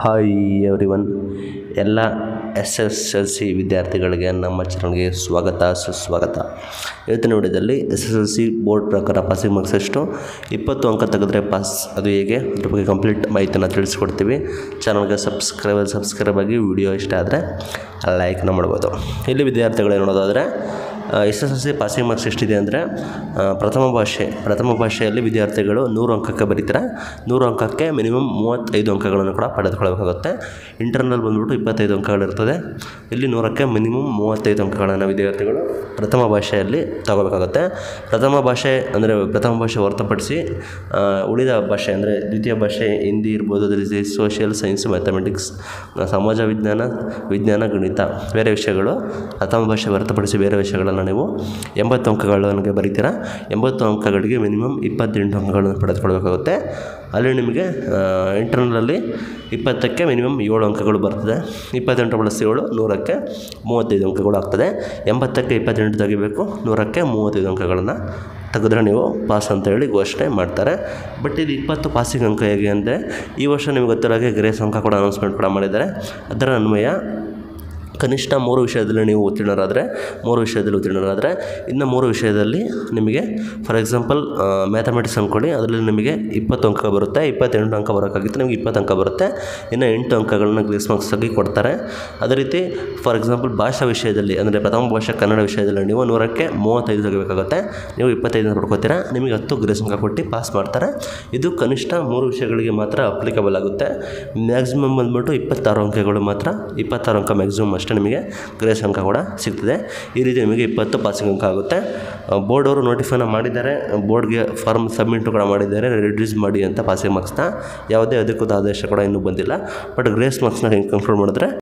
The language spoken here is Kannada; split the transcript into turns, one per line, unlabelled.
ಹಾಯ್ ಎವ್ರಿ ಒನ್ ಎಲ್ಲ ಎಸ್ ಎಸ್ ಎಲ್ ಸಿ ವಿದ್ಯಾರ್ಥಿಗಳಿಗೆ ನಮ್ಮ ಚಾನಲ್ಗೆ ಸ್ವಾಗತ ಸುಸ್ವಾಗತ ಇವತ್ತಿನ ವಿಡಿಯೋದಲ್ಲಿ S S L C board ಪ್ರಕಾರ ಪಾಸಿಂಗ್ ಮಾರ್ಕ್ಸ್ ಎಷ್ಟು ಇಪ್ಪತ್ತು ಅಂಕ ತೆಗೆದ್ರೆ ಪಾಸ್ ಅದು ಹೇಗೆ ಅದ್ರ ಬಗ್ಗೆ ಕಂಪ್ಲೀಟ್ ಮಾಹಿತಿನ ತಿಳಿಸ್ಕೊಡ್ತೀವಿ ಚಾನಲ್ಗೆ ಸಬ್ಸ್ಕ್ರೈಬ್ ಸಬ್ಸ್ಕ್ರೈಬ್ ಆಗಿ ವಿಡಿಯೋ ಇಷ್ಟ ಆದರೆ ಲೈಕ್ನ ಮಾಡ್ಬೋದು ಇಲ್ಲಿ ವಿದ್ಯಾರ್ಥಿಗಳು ಏನು ನೋಡೋದಾದರೆ S S L C passing marks ಎಷ್ಟಿದೆ ಅಂದರೆ ಪ್ರಥಮ ಭಾಷೆ ಪ್ರಥಮ ಭಾಷೆಯಲ್ಲಿ ವಿದ್ಯಾರ್ಥಿಗಳು ನೂರು ಅಂಕಕ್ಕೆ ಬರೀತಾರೆ ನೂರು ಅಂಕಕ್ಕೆ ಮಿನಿಮಮ್ ಮೂವತ್ತೈದು ಅಂಕಗಳನ್ನು ಕೂಡ ಪಡೆದುಕೊಳ್ಬೇಕಾಗುತ್ತೆ ಇಂಟರ್ನಲ್ ಬಂದ್ಬಿಟ್ಟು ಇಪ್ಪತ್ತೈದು ಅಂಕಗಳಿರ್ತದೆ ಇಲ್ಲಿ ನೂರಕ್ಕೆ ಮಿನಿಮಮ್ ಮೂವತ್ತೈದು ಅಂಕಗಳನ್ನು ವಿದ್ಯಾರ್ಥಿಗಳು ಪ್ರಥಮ ಭಾಷೆಯಲ್ಲಿ ತಗೋಬೇಕಾಗುತ್ತೆ ಪ್ರಥಮ ಭಾಷೆ ಅಂದರೆ ಪ್ರಥಮ ಭಾಷೆ ಹೊರತುಪಡಿಸಿ ಆ, ಉಳಿದ ಭಾಷೆ ಅಂದರೆ ದ್ವಿತೀಯ ಭಾಷೆ ಹಿಂದಿ ಇರ್ಬೋದು ಅದೇ ರೀತಿ ಸೋಷಿಯಲ್ ಸೈನ್ಸ್ ಮ್ಯಾಥಮೆಟಿಕ್ಸ್ ಸಮಾಜ ವಿಜ್ಞಾನ ವಿಜ್ಞಾನ ಗಣಿತ ಬೇರೆ ವಿಷಯಗಳು ಪ್ರಥಮ ಭಾಷೆ ಹೊರತುಪಡಿಸಿ ಬೇರೆ ವಿಷಯಗಳನ್ನು ನೀವು ಎಂಬತ್ತು ಅಂಕಗಳಿಗೆ ಬರೀತೀರಾ ಎಂಬತ್ತು ಅಂಕಗಳಿಗೆ ಮಿನಿಮಮ್ ಇಪ್ಪತ್ತೆಂಟು ಅಂಕಗಳನ್ನು ಪಡೆದುಕೊಳ್ಬೇಕಾಗುತ್ತೆ ಅಲ್ಲಿ ನಿಮಗೆ ಇಂಟರ್ನಲಲ್ಲಿ ಇಪ್ಪತ್ತಕ್ಕೆ ಮಿನಿಮಮ್ ಏಳು ಅಂಕಗಳು ಬರ್ತದೆ ಇಪ್ಪತ್ತೆಂಟು ಪ್ಲಸ್ ಏಳು ನೂರಕ್ಕೆ ಮೂವತ್ತೈದು ಅಂಕಗಳು ಆಗ್ತದೆ ಎಂಬತ್ತಕ್ಕೆ ಇಪ್ಪತ್ತೆಂಟು ತೆಗಿಬೇಕು ನೂರಕ್ಕೆ ಮೂವತ್ತೈದು ಅಂಕಗಳನ್ನು ತೆಗೆದ್ರೆ ನೀವು ಪಾಸ್ ಅಂತ ಹೇಳಿ ಘೋಷಣೆ ಮಾಡ್ತಾರೆ ಬಟ್ ಇದು ಇಪ್ಪತ್ತು ಪಾಸಿಂಗ್ ಅಂಕ ಹೇಗೆ ಅಂದರೆ ಈ ವರ್ಷ ನಿಮಗೆ ಗೊತ್ತಿರೋ ಹಾಗೆ ಗ್ರೇಸ್ ಅಂಕ ಕೂಡ ಅನೌನ್ಸ್ಮೆಂಟ್ ಕೂಡ ಮಾಡಿದ್ದಾರೆ ಅದರ ಅನ್ವಯ ಕನಿಷ್ಠ ಮೂರು ವಿಷಯದಲ್ಲಿ ನೀವು ಉತ್ತೀರ್ಣರಾದರೆ ಮೂರು ವಿಷಯದಲ್ಲಿ ಉತ್ತೀರ್ಣರಾದರೆ ಇನ್ನು ಮೂರು ವಿಷಯದಲ್ಲಿ ನಿಮಗೆ ಫಾರ್ ಎಕ್ಸಾಂಪಲ್ ಮ್ಯಾಥಮೆಟಿಕ್ಸ್ ಅಂದ್ಕೊಳ್ಳಿ ಅದರಲ್ಲಿ ನಿಮಗೆ ಇಪ್ಪತ್ತು ಅಂಕ ಬರುತ್ತೆ ಇಪ್ಪತ್ತೆಂಟು ಅಂಕ ಬರೋಕ್ಕಾಗಿತ್ತು ನಿಮಗೆ ಇಪ್ಪತ್ತು ಅಂಕ ಬರುತ್ತೆ ಇನ್ನು ಎಂಟು ಅಂಕಗಳನ್ನ ಗ್ರೇಸ್ ಮಾರ್ಕ್ಸ್ ಆಗಿ ಕೊಡ್ತಾರೆ ಅದೇ ರೀತಿ ಫಾರ್ ಎಕ್ಸಾಂಪಲ್ ಭಾಷಾ ವಿಷಯದಲ್ಲಿ ಅಂದರೆ ಪ್ರಥಮ ಭಾಷೆ ಕನ್ನಡ ವಿಷಯದಲ್ಲಿ ನೀವು ನೂರಕ್ಕೆ ಮೂವತ್ತೈದು ತೆಗಿಬೇಕಾಗುತ್ತೆ ನೀವು ಇಪ್ಪತ್ತೈದು ಪಡ್ಕೋತೀರಾ ನಿಮಗೆ ಹತ್ತು ಗ್ರೇಸ್ ಅಂಕ ಕೊಟ್ಟು ಪಾಸ್ ಮಾಡ್ತಾರೆ ಇದು ಕನಿಷ್ಠ ಮೂರು ವಿಷಯಗಳಿಗೆ ಮಾತ್ರ ಅಪ್ಲಿಕಬಲ್ ಆಗುತ್ತೆ ಮ್ಯಾಕ್ಸಿಮಮ್ ಬಂದ್ಬಿಟ್ಟು ಇಪ್ಪತ್ತಾರು ಅಂಕಗಳು ಮಾತ್ರ ಇಪ್ಪತ್ತಾರು ಅಂಕ ಮ್ಯಾಕ್ಸಿಮಮ್ ಅಷ್ಟೇ ನಿಮಗೆ ಗ್ರೇಸ್ ಅಂಕ ಕೂಡ ಸಿಗ್ತದೆ ಈ ರೀತಿ ನಿಮಗೆ ಇಪ್ಪತ್ತು ಪಾಸಿಂಗ್ ಅಂಕ ಆಗುತ್ತೆ ಬೋರ್ಡ್ ಅವರು ನೋಟಿಫೈನ ಮಾಡಿದ್ದಾರೆ ಬೋರ್ಡ್ಗೆ ಫಾರ್ಮ್ ಸಬ್ಮಿಟ್ ಕೂಡ ಮಾಡಿದ್ದಾರೆ ರಿಡ್ಯೂಸ್ ಮಾಡಿ ಅಂತ ಪಾಸಿಂಗ್ ಮಾರ್ಕ್ಸ್ನ ಯಾವುದೇ ಅಧಿಕೃತ ಆದೇಶ ಕೂಡ ಇನ್ನೂ ಬಂದಿಲ್ಲ ಬಟ್ ಗ್ರೇಸ್ ಮಾರ್ಕ್ಸ್ನ ಹೆಂಗೆ ಕನ್ಫರ್ಮ್ ಮಾಡಿದ್ರೆ